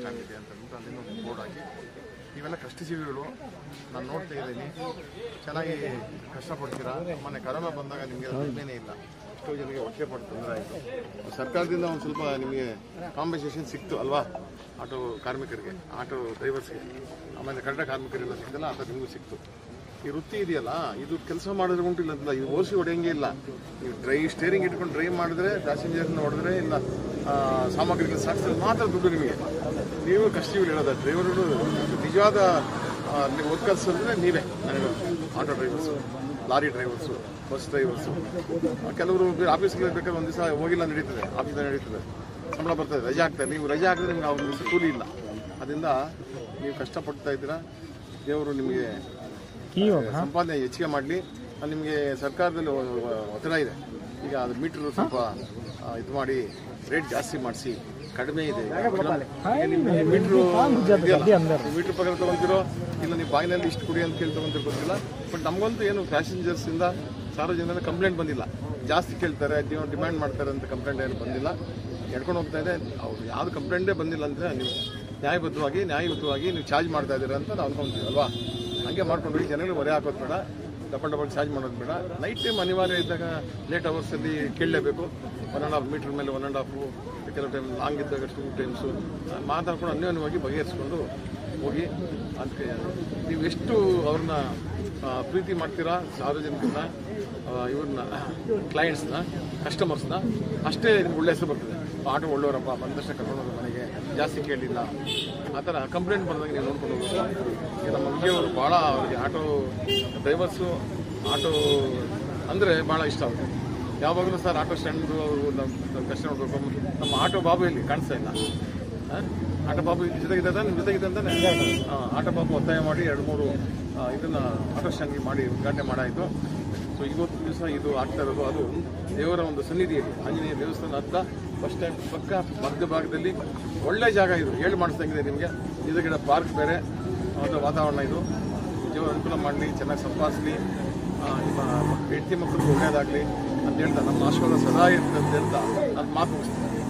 Stand ಇದೆ ಅಂತ ಅಂದ್ಬಿಟ್ಟು ಅಲ್ಲಿಂದ ಒಂದು ಬೋರ್ಡ್ ಹಾಕಿ ಇವೆಲ್ಲ ಕಷ್ಟಜೀವಿಗಳು ನಾನು ನೋಡ್ತಾ ಇದ್ದೀನಿ ಚೆನ್ನಾಗಿ ಕಷ್ಟಪಡ್ತೀರಾ ಮೊನ್ನೆ ಕರೋನಾ ಬಂದಾಗ ನಿಮಗೆ ದುಡ್ಡೇನೇ ಇಲ್ಲ ಎಷ್ಟೋ ಜನರಿಗೆ ಹೊಟ್ಟೆ ಪಟ್ಟು ತೊಂದರೆ ಆಯಿತು ಸರ್ಕಾರದಿಂದ ಒಂದು ಸ್ವಲ್ಪ ನಿಮಗೆ ಕಾಂಪನ್ಸೇಷನ್ ಸಿಕ್ತು ಅಲ್ವಾ ಆಟೋ ಕಾರ್ಮಿಕರಿಗೆ ಆಟೋ ಡ್ರೈವರ್ಸ್ಗೆ ಆಮೇಲೆ ಕನ್ನಡ ಕಾರ್ಮಿಕರೆಲ್ಲ ಸಿಕ್ತಲ್ಲ ಅಂತ ನಿಮಗೂ ಸಿಕ್ತು ಈ ವೃತ್ತಿ ಇದೆಯಲ್ಲ ಇದು ಕೆಲಸ ಮಾಡಿದ್ರೆ ಉಂಟಿಲ್ಲ ಅಂತ ಇದು ಓಡಿಸಿ ಹೊಡೆಯಂಗೆ ಇಲ್ಲ ನೀವು ಡ್ರೈ ಸ್ಟೇರಿಂಗ್ ಇಟ್ಕೊಂಡು ಡ್ರೈವ್ ಮಾಡಿದ್ರೆ ಪ್ಯಾಸೆಂಜರ್ನ ಹೊಡೆದ್ರೆ ಇಲ್ಲ ಆ, ಸಾಮಗ್ರಿಗಳು ಸಾಗಿಸಿದ್ರೆ ಮಾತ್ರ ದುಡ್ಡು ನಿಮಗೆ ನೀವು ಕಷ್ಟಗಳು ಹೇಳೋದ ಡ್ರೈವರ್ಗಳು ನಿಜವಾದ ಆ, ನೀವು ವರ್ಕರ್ಸ್ ಅಂದರೆ ನೀವೇ ನನಗೆ auto drivers lorry drivers bus drivers ಕೆಲವರು ಆಫೀಸ್ಗೆ ಬೇಕಾದ್ರೆ ಒಂದು ದಿವಸ ಹೋಗಿಲ್ಲ ನಡೀತದೆ ಆಫೀಸಲ್ಲಿ ನಡೀತದೆ ಸಂಬಳ ಬರ್ತದೆ ರಜೆ ಆಗ್ತದೆ ನೀವು ರಜೆ ಹಾಕಿದ್ರೆ ನಿಮ್ಗೆ ಅವ್ರಿಗೆ ಕೂಲಿ ಇಲ್ಲ ಅದರಿಂದ ನೀವು ಕಷ್ಟಪಡ್ತಾ ಇದ್ದೀರಾ ದೇವರು ನಿಮಗೆ ಸಂಪಾದನೆ ಹೆಚ್ಚಿಗೆ ಮಾಡಲಿ ನಿಮಗೆ ಸರ್ಕಾರದಲ್ಲಿ ಒ- ಒ- ಒತ್ತಡ ಇದೆ ಈಗ ಅದು ಮೀಟರ್ ಸ್ವಲ್ಪ ಆ, ಇದು ಮಾಡಿ ರೇಟ್ ಜಾಸ್ತಿ ಮಾಡಿಸಿ ಕಡಿಮೆ ಇದೆ ಮೀಟ್ರು ಮೀಟ್ರ್ ಪ್ರಕಾರ ತಗೊಂತಿರೋ ಇಲ್ಲ ನೀವು ಬಾಯಿನಲ್ಲಿ ಇಷ್ಟು ಕುಡಿ ಅಂತ ಕೇಳಿ ತಗೊಂತಿರೋ ಗೊತ್ತಿಲ್ಲ ಬಟ್ ನಮಗಂತೂ ಏನು ಪ್ಯಾಸೆಂಜರ್ಸ್ ಇಂದ ಸಾರ್ವಜನಿಕ ಕಂಪ್ಲೇಂಟ್ ಬಂದಿಲ್ಲ ಜಾಸ್ತಿ ಕೇಳ್ತಾರೆ ನೀವು ಡಿಮ್ಯಾಂಡ್ ಮಾಡ್ತಾರೆ ಅಂತ ಕಂಪ್ಲೇಂಟ್ ಏನು ಬಂದಿಲ್ಲ ಎಡ್ಕೊಂಡು ಹೋಗ್ತಾ ಇದೆ ಅವ್ರು ಯಾವ್ದು ಕಂಪ್ಲೇಂಟೇ ಬಂದಿಲ್ಲ ಅಂದರೆ ನೀವು ನ್ಯಾಯಬದ್ಧವಾಗಿ ನ್ಯಾಯಯುತವಾಗಿ ನೀವು ಚಾರ್ಜ್ ಮಾಡ್ತಾ ಇದ್ದೀರಾ ಅಂತ ನಾವು ಅನ್ಕೊಂತೀವಿ ಅಲ್ವಾ ಹಂಗೆ ಮಾಡ್ಕೊಂಡು ಹೋಗಿ ಜನಗಳು ಹೊರೆ ಹಾಕೋದು ಬೇಡ ಡಬಲ್ ಡಬಲ್ ಚಾರ್ಜ್ ಮಾಡೋದು ಬೇಡ ನೈಟ್ ಟೈಮ್ ಅನಿವಾರ್ಯ ಇದ್ದಾಗ ಲೇಟ್ ಅವರ್ಸಲ್ಲಿ ಕೇಳಲೇಬೇಕು ಒನ್ ಆ್ಯಂಡ್ ಹಾಫ್ ಮೀಟ್ರ್ ಮೇಲೆ ಒನ್ ಆ್ಯಂಡ್ ಹಾಫು ಕೆಲವು ಟೈಮ್ ಲಾಂಗ್ ಇದ್ದಾಗ ಟೂ ಟೈಮ್ಸು ಮಾತಾಡ್ಕೊಂಡು ಅನ್ಯೋನ್ಯವಾಗಿ ಬಗೆಹರಿಸ್ಕೊಂಡು ಹೋಗಿ ಅದಕ್ಕೆ ನೀವು ಎಷ್ಟು ಅವ್ರನ್ನ ಆ, ಪ್ರೀತಿ ಮಾಡ್ತೀರಾ ಸಾರ್ವಜನಿಕರನ್ನ ಆ, ಇವ್ರನ್ನ ಕ್ಲೈಂಟ್ಸ್ನ ಕಸ್ಟಮರ್ಸ್ನ ಅಷ್ಟೇ ನಿಮ್ಗೆ ಒಳ್ಳೆ ಹೆಸರು ಬರ್ತದೆ ಆಟೋ ಒಳ್ಳೆಯವರಪ್ಪ ಬಂದ ತಕ್ಷಣ ಕರ್ಕೊಂಡು ಹೋಗೋದು ಮನೆಗೆ ಜಾಸ್ತಿ ಕೇಳಲಿಲ್ಲ ಆ ಥರ ಕಂಪ್ಲೇಂಟ್ ಬಂದಾಗ ನೀವು ನೋಡ್ಕೊಂಡು ಹೋಗ್ಬೇಕು ಈಗ ನಮ್ಮ ವಿಜಯವರು ಭಾಳ ಅವ್ರಿಗೆ ಆಟೋ ಡ್ರೈವರ್ಸು ಆಟೋ ಅಂದರೆ ಭಾಳ ಇಷ್ಟ ಅವ್ರಿಗೆ ಯಾವಾಗಲೂ ಸರ್ ಆಟೋ ಸ್ಟ್ಯಾಂಡ್ ಅವರು ನಮ್ಮ ಕಷ್ಟ ನೋಡ್ಬೇಕು ನಮ್ಮ ಆಟೋ ಬಾಬು ಇಲ್ಲಿ ಕಾಣಿಸ್ತಾ ಇಲ್ಲ ಆ? ಆಟೋ ಬಾಬು ಇಲ್ಲಿ ಜೊತೆಗಿದೆ ನಿಮ್ಮ ಜೊತೆಗಿದೆ ಅಂತಾನೆ ಆ, ಆಟೋ ಬಾಬು ಒತ್ತಾಯ ಮಾಡಿ ಎರಡು ಮೂರು ಆ, ಇದನ್ನ ಆಟೋ ಸ್ಟ್ಯಾಂಡ್ಗೆ ಮಾಡಿ ಉದ್ಘಾಟನೆ ಮಾಡಾಯಿತು ಸೊ ಇವತ್ತು ದಿವಸ ಇದು ಆಗ್ತಾ ಇರೋದು ಅದು ದೇವರ ಒಂದು ಸನ್ನಿಧಿಯಲ್ಲಿ ಆಂಜನೇಯ ದೇವಸ್ಥಾನ ಹತ್ತ ಬಸ್ ಸ್ಟ್ಯಾಂಡ್ ಪಕ್ಕ ಮಧ್ಯ ಭಾಗದಲ್ಲಿ ಒಳ್ಳೆ ಜಾಗ ಇದು ಹೇಳಿ ಮಾಡಿಸ್ದಂಗಿದೆ ನಿಮಗೆ ಇದರ ಪಾರ್ಕ್ ಬೇರೆ ಅದು ವಾತಾವರಣ ಇದು ಜೀವನ ಅನುಕೂಲ ಮಾಡಲಿ ಚೆನ್ನಾಗಿ ಸಂಪಾದಿಸಲಿ ನಿಮ್ಮ ಹೆಂಡತಿ ಮಕ್ಕಳಿಗೆ ಒಳ್ಳೆಯದಾಗಲಿ ಅಂತ ಹೇಳ್ತಾ ನಮ್ಮ ಆಶೀರ್ವಾದ ಸದಾ ಇರ್ತದೆ ಅಂತ ಹೇಳ್ತಾ ನಾನು ಮಾತು ಮುಗಿಸ್ತೀನಿ